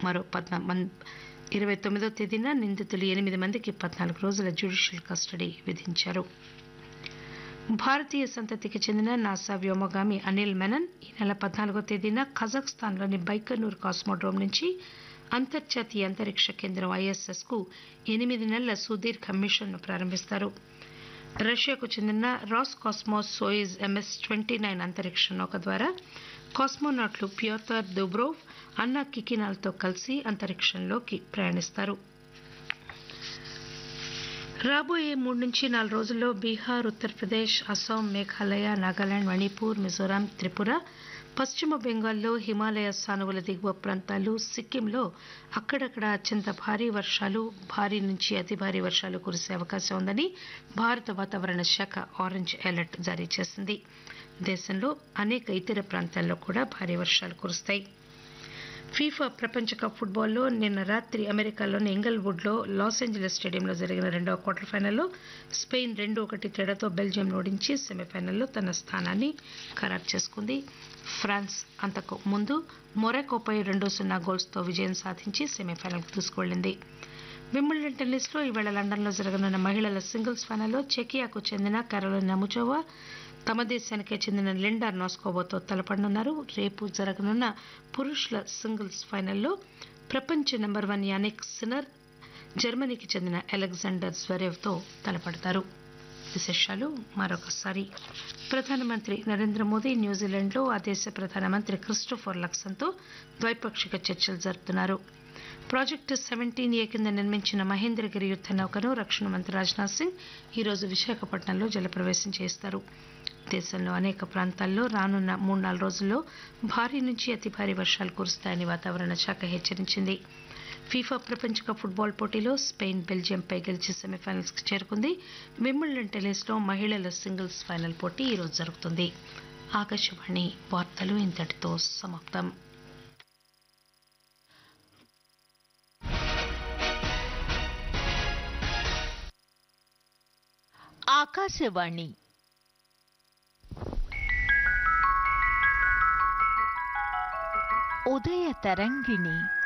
మరో పద్నా మన్ ఇరవై తొమ్మిదో తేదీన నిందితులు ఎనిమిది మందికి పద్నాలుగు రోజుల జ్యుడిషియల్ కస్టడీ విధించారు భారతీయ సంతతికి చెందిన నాసా వ్యోమగామి అనిల్ మెనన్ ఈ నెల పద్నాలుగో తేదీన కజాఖ్స్తాన్లోని బైకనూర్ కాస్మోడ్రోమ్ నుంచి అంతర్జాతీయ అంతరిక్ష కేంద్రం ఐఎస్ఎస్ కు ఎనిమిది నెలల సుదీర్ఘ మిషన్ను ప్రారంభిస్తారు రష్యాకు చెందిన Roscosmos Soyuz MS twenty nine అంతరిక్ష నౌక ద్వారా కాస్మోనాట్లు ప్యోతర్ దుబ్రోవ్ అన్నా కికినాల్తో కలిసి అంతరిక్షంలోకి ప్రయాణిస్తారు రాబోయే మూడు నుంచి నాలుగు రోజుల్లో బీహార్ ఉత్తరప్రదేశ్ అస్సాం మేఘాలయ నాగాలాండ్ మణిపూర్ మిజోరాం త్రిపుర పశ్చిమ బెంగాల్లో హిమాలయ సానువుల దిగువ ప్రాంతాలు సిక్కింలో అక్కడక్కడ అత్యంత భారీ వర్షాలు భారీ నుంచి అతి భారీ వర్షాలు కురిసే అవకాశం ఉందని భారత వాతావరణ శాఖ ఆరెంజ్ అలర్ట్ జారీ చేసింది దేశంలో అనేక ఇతర ప్రాంతాల్లో కూడా భారీ వర్షాలు కురుస్తాయి ఫీఫా ప్రపంచ కప్ ఫుట్బాల్లో నిన్న రాత్రి అమెరికాలోని ఇంగల్వుడ్లో లాస్ ఏంజలస్ స్టేడియంలో జరిగిన రెండవ క్వార్టర్ ఫైనల్లో స్పెయిన్ రెండు ఒకటి తేడాతో బెల్జియం ఓడించి సెమీఫైనల్లో తన స్థానాన్ని ఖరారు చేసుకుంది ఫ్రాన్స్ అంతకు ముందు మొరాకోపై రెండు సున్నా గోల్స్తో విజయం సాధించి సెమీఫైనల్కు దూసుకువెళ్లింది వింబుల్డన్ టెన్నిస్లో ఈవేళ లండన్లో జరగనున్న మహిళల సింగిల్స్ ఫైనల్లో చెకియాకు చెందిన కరోలినా ముజోవా తమ దేశానికే చెందిన లిండా నాస్కోబోతో తలపడనున్నారు రేపు జరగనున్న పురుషుల సింగిల్స్ ఫైనల్లో ప్రపంచ నెంబర్ వన్ యానిక్ సినర్ జర్మనీకి చెందిన అలెగ్జాండర్ స్వరేవ్తో తలపడతారు విశేషాలు మరొకసారి ప్రధానమంత్రి నరేంద్ర మోదీ న్యూజిలాండ్లో ఆ దేశ ప్రధానమంత్రి క్రిస్టోఫర్ లక్సన్తో ద్వైపాక్షిక చర్చలు జరుపుతున్నారు ప్రాజెక్టు సెవెంటీన్ ఏ కింద నిర్మించిన మహేంద్రగిరి యుద్ద నౌకను రక్షణ మంత్రి రాజ్నాథ్ సింగ్ ఈరోజు విశాఖపట్నంలో జలప్రవేశం చేస్తారు దేశంలో అనేక ప్రాంతాల్లో రానున్న మూడు నాలుగు రోజుల్లో భారీ నుంచి అతి భారీ వర్షాలు కురుస్తాయని వాతావరణ శాఖ హెచ్చరించింది ఫీఫా ప్రపంచ కప్ ఫుట్బాల్ పోటీలో స్పెయిన్ బెల్జియంపై గెలిచి సెమీఫైనల్స్ కి చేరుకుంది విమ్మిల్డన్ టెన్నిస్లో మహిళల సింగిల్స్ ఫైనల్ పోటీ ఈరోజు జరుగుతుంది ఆకాశవాణి వార్తలు ఇంతటితో సమాప్తం ఆకాశవాణి ఉదయ తరంగిణి